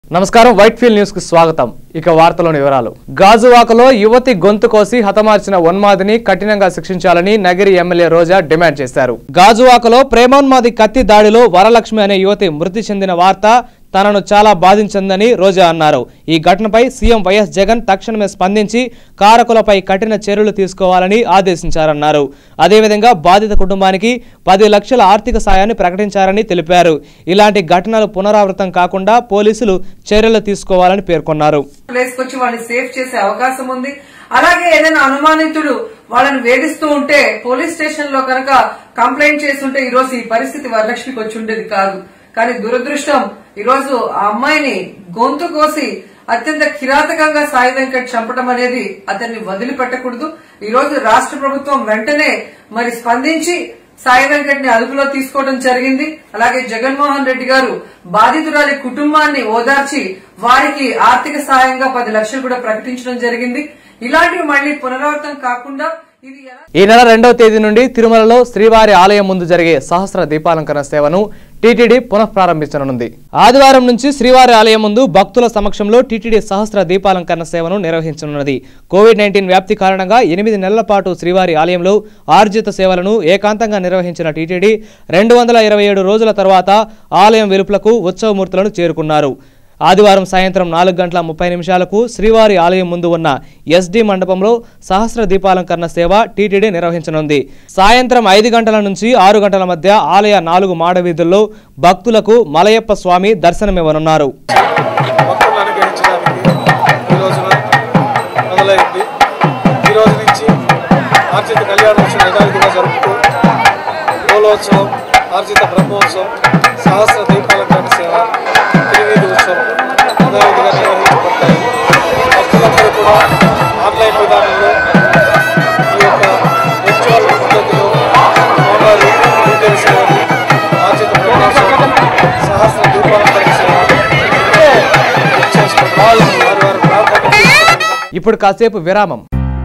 నమస్కారం white field news కు స్వాగతం ఇక వార్తలోని వివరాలు గాజువాకలో యువతి గొంతు కోసి హతమార్చిన ఉన్మాదిని కఠినంగా శిక్షించాలని నగిరి ఎమ్మెల్యే రోజా డిమాండ్ చేశారు గాజువాకలో ప్రేమోన్మాది కత్తి దాడిలో వరలక్ష్మి అనే యువతి మృతి చెందిన వార్త తనను చాలా బాధించిందని రోజా అన్నారు ఈ ఘటనపై సీఎం వైఎస్ జగన్ తక్షణమే స్పందించి కారకులపై కఠిన చర్యలు తీసుకోవాలని ఆదేశించారన్నారు అదేవిధంగా బాధిత కుటుంబానికి పది లక్షల ఆర్థిక సాయాన్ని ప్రకటించారని తెలిపారు ఇలాంటి ఘటనలు పునరావృతం కాకుండా పోలీసులు చర్యలు తీసుకోవాలని పేర్కొన్నారు ప్లేస్ కి వచ్చి వాళ్ళని సేఫ్ చేసే అవకాశం ఉంది అలాగే ఏదైనా అనుమానితుడు వాళ్ళని వేధిస్తూ ఉంటే పోలీస్ స్టేషన్ లో కనుక కంప్లైంట్ చేస్తుంటే ఈ రోజు ఈ పరిస్థితి వరలక్ష్మికి వచ్చి ఉండేది కాదు కానీ దురదృష్టం ఈ రోజు ఆ అమ్మాయిని గొంతు కోసి అత్యంత కిరాతకంగా సాయి వెంకట్ చంపడం అనేది అతన్ని వదిలిపెట్టకూడదు ఈ రోజు రాష్ట్ర ప్రభుత్వం వెంటనే మరి స్పందించి సాయి వెంకట్ ని అదుపులో తీసుకోవడం జరిగింది అలాగే జగన్మోహన్ రెడ్డి గారు బాధితురాలి కుటుంబాన్ని ఓదార్చి వారికి ఆర్థిక సహాయంగా పది లక్షలు కూడా ప్రకటించడం జరిగింది ఇలాంటివి మళ్లీ పునరావృతం కాకుండా ఇది ఎలా ఈ నెల రెండవ తేదీ నుండి తిరుమలలో శ్రీవారి ఆలయం ముందు జరిగే సహస్ర దీపాలంకరణ సేవను టీటీడీ పునఃప్రారంభించనుంది ఆదివారం నుంచి శ్రీవారి ఆలయం ముందు భక్తుల సమక్షంలో టీటీడీ సహస్ర దీపాలంకరణ సేవను నిర్వహించనున్నది కోవిడ్ నైన్టీన్ వ్యాప్తి కారణంగా ఎనిమిది నెలల పాటు శ్రీవారి ఆలయంలో ఆర్జిత సేవలను ఏకాంతంగా నిర్వహించిన టీటీడీ రెండు వందల ఇరవై ఏడు రోజుల తర్వాత ఆలయం వెలుపులకు ఉత్సవమూర్తులను చేరుకున్నారు ఆదివారం సాయంత్రం నాలుగు గంటల ముప్పై నిమిషాలకు శ్రీవారి ఆలయం ముందు ఉన్న ఎస్డి మండపంలో సహస్ర దీపాలంకరణ సేవ టీటీడీ నిర్వహించనుంది సాయంత్రం ఐదు గంటల నుంచి ఆరు గంటల మధ్య ఆలయ నాలుగు మాడ వీధుల్లో భక్తులకు మలయప్ప స్వామి దర్శనమివ్వనున్నారు భక్తులను అనుగ్రహించడానికి ఈ రోజున మొదలైంది ఈ రోజు నుంచి ఆర్జిత కళ్యాణోత్సవం యథావిధిగా జరుపుతూ పోలోత్సవం ఆర్జిత బ్రహ్మోత్సవం సహస్ర దీపాలంకరణ సేవ తిరువీధి ఉత్సవం యథావిధిగా నిర్వహించబడతాయి భక్తులందరూ కూడా ఆన్లైన్ విధానంలో ఈ యొక్క వర్చువల్ పద్ధతిలో మోబాయిల్ డీటెయిల్ సేవలు ఆర్జిత బ్రహ్మోత్సవం సహస్ర దీపాలంకరణ సేవ చేసుకుంటారు వారి వారి ప్రార్థన ఇప్పుడు కాసేపు విరామం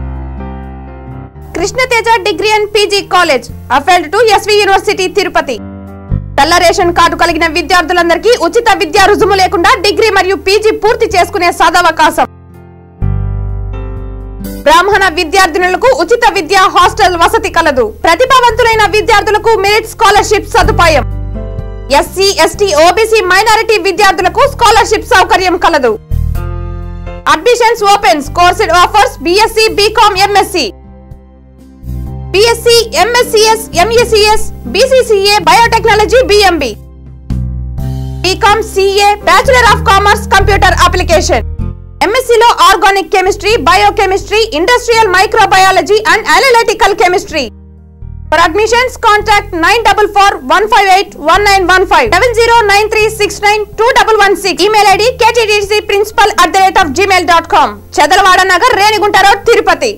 Krishnateja degree and PG college affiliated to SV university Tirupati తెల్ల రేషన్ కార్డు కలిగిన విద్యార్థులందరికీ ఉచిత విద్యా రుజుము లేకుండా డిగ్రీ మరియు పీజీ పూర్తి చేసుకునే సదవకాశం బ్రాహ్మణ విద్యార్థినులకు ఉచిత విద్యా హాస్టల్ వసతి కలదు ప్రతిభావంతులైన విద్యార్థులకు మెరిట్ స్కాలర్షిప్ సదుపాయం ఎస్సీ ఎస్టీ ఓబీసీ మైనారిటీ విద్యార్థులకు స్కాలర్షిప్ సౌకర్యం కలదు admissions opens course offers BSc BCom MSc BSc MSCS MECS BCCA biotechnology BMB BCom CA bachelor of commerce computer application ఎంఎస్సీలో organic chemistry biochemistry industrial microbiology and analytical chemistry for admissions contact nine double four one five eight one nine one five seven zero nine three six nine two double one six email ID KTDC principal at the rate of gmail dot com Chedalavada Nagar Renigunta road Tirupati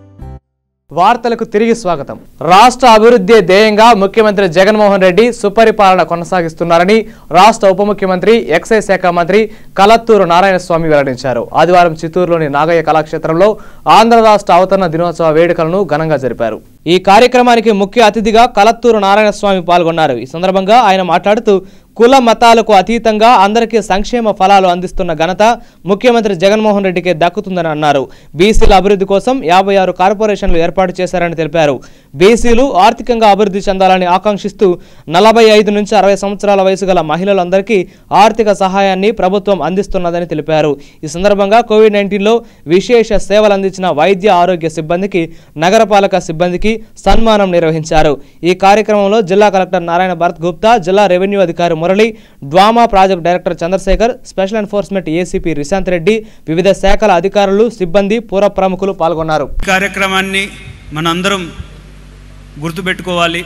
వార్తలకు తిరిగి స్వాగతం రాష్ట్ర అభివృద్ధి ధ్యేయంగా ముఖ్యమంత్రి జగన్మోహన్ రెడ్డి సుపరిపాలన కొనసాగిస్తున్నారని రాష్ట్ర ఉప ముఖ్యమంత్రి ఎక్సైజ్ శాఖ మంత్రి కలత్తూరు నారాయణస్వామి వెల్లడించారు ఆదివారం చిత్తూరులోని నాగయ్య కళాక్షేత్రంలో ఆంధ్ర రాష్ట్ర అవతరణ దినోత్సవ వేడుకలను ఘనంగా జరిపారు ఈ కార్యక్రమానికి ముఖ్య అతిథిగా కలత్తూరు నారాయణస్వామి పాల్గొన్నారు ఈ సందర్భంగా ఆయన మాట్లాడుతూ కుల మతాలకు అతీతంగా అందరికీ సంక్షేమ ఫలాలు అందిస్తున్న ఘనత ముఖ్యమంత్రి జగన్మోహన్ రెడ్డికే దక్కుతుందని అన్నారు బీసీల అభివృద్ధి కోసం యాభై ఆరు కార్పొరేషన్లు ఏర్పాటు చేశారని తెలిపారు బీసీలు ఆర్థికంగా అభివృద్ధి చెందాలని ఆకాంక్షిస్తూ నలభై ఐదు నుంచి అరవై సంవత్సరాల వయసు గల మహిళలందరికీ ఆర్థిక సహాయాన్ని ప్రభుత్వం అందిస్తున్నదని తెలిపారు ఈ సందర్భంగా కోవిడ్ నైన్టీన్లో విశేష సేవలు అందించిన వైద్య ఆరోగ్య సిబ్బందికి నగరపాలక సిబ్బందికి సన్మానం నిర్వహించారు ఈ కార్యక్రమంలో జిల్లా కలెక్టర్ నారాయణ భరత్ గుప్తా జిల్లా రెవెన్యూ అధికారి Murali DWMA project director Chandrasekhar special enforcement ACP Rishant Reddy వివిధ శాఖల అధికారులు సిబ్బంది పూర్వ ప్రముఖులు పాల్గొన్నారు ఈ కార్యక్రమాన్ని మనందరం గుర్తుపెట్టుకోవాలి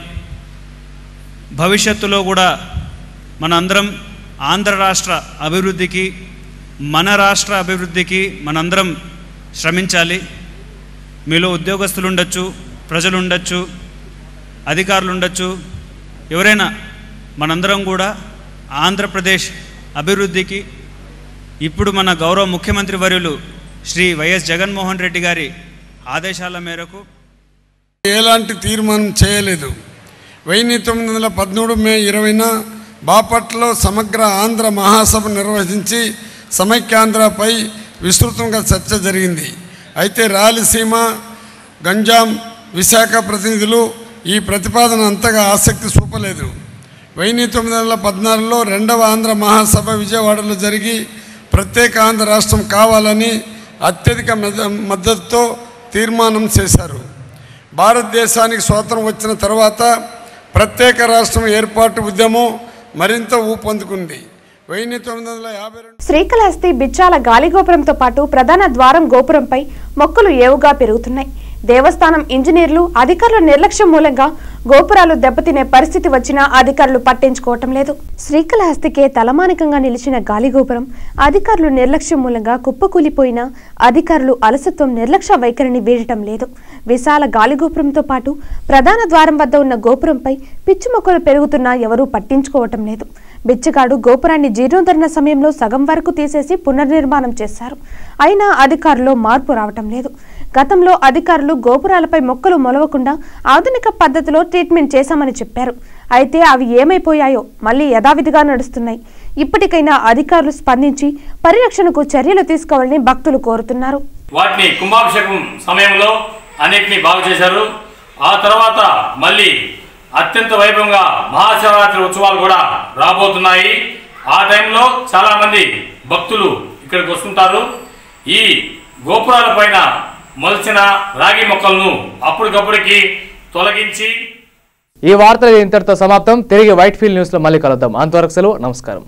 భవిష్యత్తులో కూడా మనందరం ఆంధ్ర రాష్ట్ర అభివృద్ధికి మన రాష్ట్ర అభివృద్ధికి మనందరం శ్రమించాలి మీలో ఉద్యోగస్తులు ఉండొచ్చు ప్రజలు ఉండొచ్చు అధికారులు ఉండొచ్చు ఎవరైనా మనందరం కూడా ఆంధ్రప్రదేశ్ అభివృద్ధికి ఇప్పుడు మన గౌరవ ముఖ్యమంత్రి వర్యులు శ్రీ వైఎస్ జగన్మోహన్ రెడ్డి గారి ఆదేశాల మేరకు ఎలాంటి తీర్మానం చేయలేదు వెయ్యి తొమ్మిది వందల పదమూడు మే ఇరవైన బాపట్లలో సమగ్ర ఆంధ్ర మహాసభ నిర్వహించి సమైక్యాంధ్రపై విస్తృతంగా చర్చ జరిగింది అయితే రాయలసీమ గంజాం విశాఖ ప్రతినిధులు ఈ ప్రతిపాదన అంతగా ఆసక్తి చూపలేదు వెయ్యి తొమ్మిది వందల పద్నాలుగులో రెండవ ఆంధ్ర మహాసభ విజయవాడలో జరిగి ప్రత్యేక ఆంధ్ర రాష్ట్రం కావాలని అత్యధిక మెద- మద్దతుతో తీర్మానం చేశారు భారతదేశానికి స్వాతంత్రం వచ్చిన తర్వాత ప్రత్యేక రాష్ట్రం ఏర్పాటు ఉద్యమం మరింత ఊపందుకుంది వెయ్యి తొమ్మిది వందల యాభై రెండు శ్రీకాళహస్తి బిచ్చాల గాలిగోపురంతో పాటు ప్రధాన ద్వారం గోపురంపై మొక్కలు ఏవుగా పెరుగుతున్నాయి దేవస్థానం ఇంజనీర్లు అధికారుల నిర్లక్ష్యం మూలంగా గోపురాలు దెబ్బతినే పరిస్థితి వచ్చినా అధికారులు పట్టించుకోవటం లేదు శ్రీకాళహస్తికే తలమానికంగా నిలిచిన గాలిగోపురం అధికారులు నిర్లక్ష్యం మూలంగా కుప్పకూలిపోయినా అధికారులు అలసత్వం నిర్లక్ష్య వైఖరిని వీడటం లేదు విశాల గాలిగోపురంతో పాటు ప్రధాన ద్వారం వద్ద ఉన్న గోపురంపై పిచ్చి మొక్కలు పెరుగుతున్నా ఎవరూ పట్టించుకోవటం లేదు బిచ్చగాడు గోపురాన్ని జీర్ణోద్ధరణ సమయంలో సగం వరకు తీసేసి పునర్నిర్మాణం చేశారు అయినా అధికారులు మార్పు రావటం లేదు గతంలో అధికారులు గోపురాలపై మొక్కలు మొలవకుండా ఆధునిక పద్ధతిలో ట్రీట్మెంట్ చేశామని చెప్పారు అయితే అవి ఏమైపోయాయో మళ్ళీ యథావిధిగా నడుస్తున్నాయి ఇప్పటికైనా అధికారులు స్పందించి పరిరక్షణకు చర్యలు తీసుకోవాలని భక్తులు కోరుతున్నారు వాటిని కుంభాభిషేకం సమయంలో అన్నిటినీ బాగు చేశారు ఆ తర్వాత మళ్ళీ అత్యంత వైభవంగా మహాశివరాత్రి ఉత్సవాలు కూడా రాబోతున్నాయి ఆ టైంలో చాలా మంది భక్తులు ఇక్కడికి వస్తుంటారు ఈ గోపురాల పైన మొలిచిన రాగి మొక్కలను అప్పటికప్పటికి తొలగించి ఈ వార్తలు ఇంతటితో సమాప్తం తిరిగి వైట్ ఫీల్డ్ న్యూస్ లో మళ్ళీ కలుద్దాం అంతవరకు సెలవు నమస్కారం